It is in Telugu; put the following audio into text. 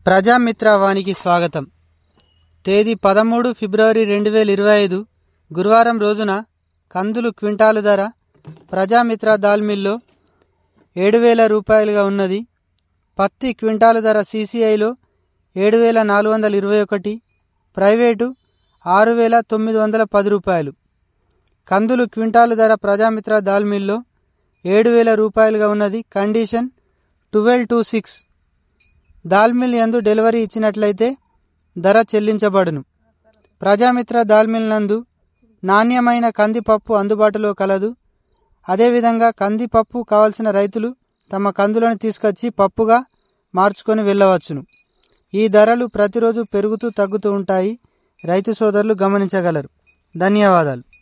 ప్రజామిత్ర వానికి స్వాగతం తేదీ పదమూడు ఫిబ్రవరి రెండు వేల ఇరవై ఐదు గురువారం రోజున కందులు క్వింటాలు ధర ప్రజామిత్ర దాల్ మిల్లో ఏడు వేల రూపాయలుగా ఉన్నది పత్తి క్వింటాలు ధర సీసీఐలో ఏడు వేల నాలుగు వందల ఇరవై ఒకటి ప్రైవేటు ఆరు వేల తొమ్మిది వందల పది రూపాయలు కందులు క్వింటాలు ధర ప్రజామిత్ర దాల్ మిల్లో ఏడు వేల రూపాయలుగా ఉన్నది కండిషన్ ట్వెల్వ్ టు సిక్స్ దాల్ మిల్ యందు డెలివరీ ఇచ్చినట్లయితే ధర చెల్లించబడును ప్రజామిత్ర దాల్ మిల్ నందు నాణ్యమైన కందిపప్పు అందుబాటులో కలదు అదేవిధంగా కందిపప్పు కావలసిన రైతులు తమ కందులను తీసుకొచ్చి పప్పుగా మార్చుకొని వెళ్ళవచ్చును ఈ ధరలు ప్రతిరోజు పెరుగుతూ తగ్గుతూ ఉంటాయి రైతు సోదరులు గమనించగలరు ధన్యవాదాలు